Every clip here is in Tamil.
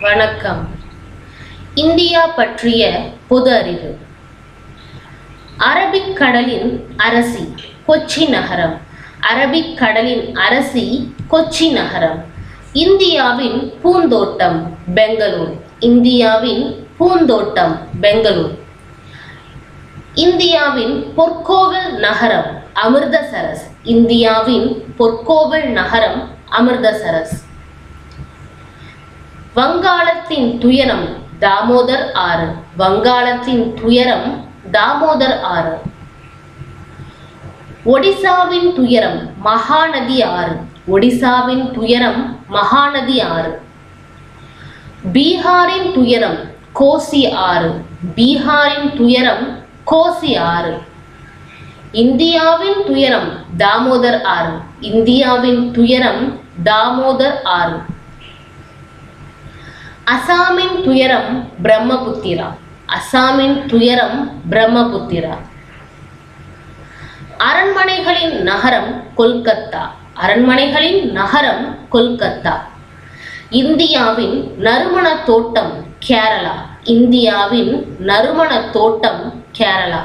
வணக்கம் இந்தியா பற்றிய பொது அறிவு அரபிக் கடலின் அரசி கொச்சி நகரம் அரபிக் கடலின் அரசி கொச்சி நகரம் இந்தியாவின் பூந்தோட்டம் பெங்களூர் இந்தியாவின் பூந்தோட்டம் பெங்களூர் இந்தியாவின் பொற்கோவில் நகரம் அமிர்தசரஸ் இந்தியாவின் பொற்கோவில் நகரம் அமிர்தசரஸ் வங்காளத்தின் துயரம் தாமோதர் ஆறு வங்காளத்தின் துயரம் தாமோதர் ஆறு ஒடிசாவின் துயரம் மகாநதி ஆறு ஒடிசாவின் துயரம் மகாநதி ஆறு பீகாரின் துயரம் கோசி ஆறு பீகாரின் துயரம் கோசி ஆறு இந்தியாவின் துயரம் தாமோதர் ஆறு இந்தியாவின் துயரம் தாமோதர் ஆறு அசாமின் துயரம் பிரம்மபுத்திரா அசாமின் துயரம் பிரம்மபுத்திரா அரண்மனைகளின் நகரம் கொல்கத்தா அரண்மனைகளின் நகரம் கொல்கத்தா இந்தியாவின் நறுமண தோட்டம் கேரளா இந்தியாவின் நறுமண தோட்டம் கேரளா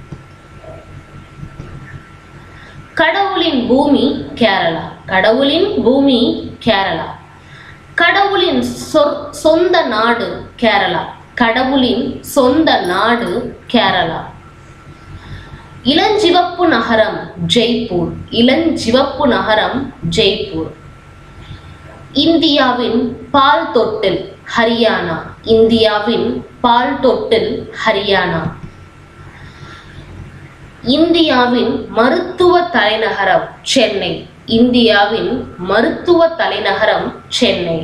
கடவுளின் பூமி கேரளா கடவுளின் பூமி கேரளா கடவுளின் சொற் சொந்த நாடு கேரளா கடவுளின் சொந்த நாடு கேரளா இளஞ்சிவப்பு நகரம் ஜெய்ப்பூர் இளஞ்சிவப்பு நகரம் ஜெய்ப்பூர் இந்தியாவின் பால் தொட்டில் ஹரியானா இந்தியாவின் பால் தொட்டில் ஹரியானா இந்தியாவின் மருத்துவ தலைநகரம் சென்னை இந்தியாவின் மருத்துவ தலைநகரம் சென்னை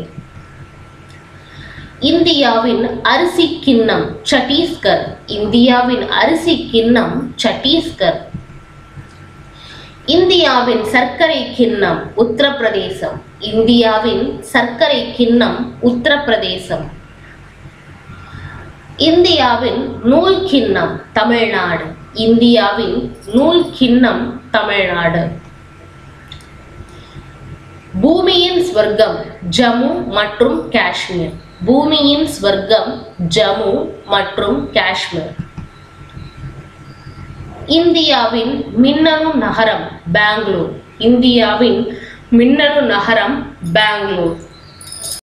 இந்தியாவின் அரிசி கிண்ணம் சத்தீஸ்கர் இந்தியாவின் அரிசி கிண்ணம் சத்தீஸ்கர் இந்தியாவின் சர்க்கரை கிண்ணம் உத்தரப்பிரதேசம் இந்தியாவின் சர்க்கரை கிண்ணம் உத்தரப்பிரதேசம் இந்தியாவின் நூல் கிண்ணம் தமிழ்நாடு இந்தியாவின் நூல் கிண்ணம் தமிழ்நாடு பூமியின் ஸ்வர்க்கம் ஜம்மு மற்றும் காஷ்மீர் பூமியின் ஸ்வர்க்கம் ஜம்மு மற்றும் காஷ்மீர் இந்தியாவின் மின்னணு நகரம் பெங்களூர் இந்தியாவின் மின்னணு நகரம் பெங்களூர்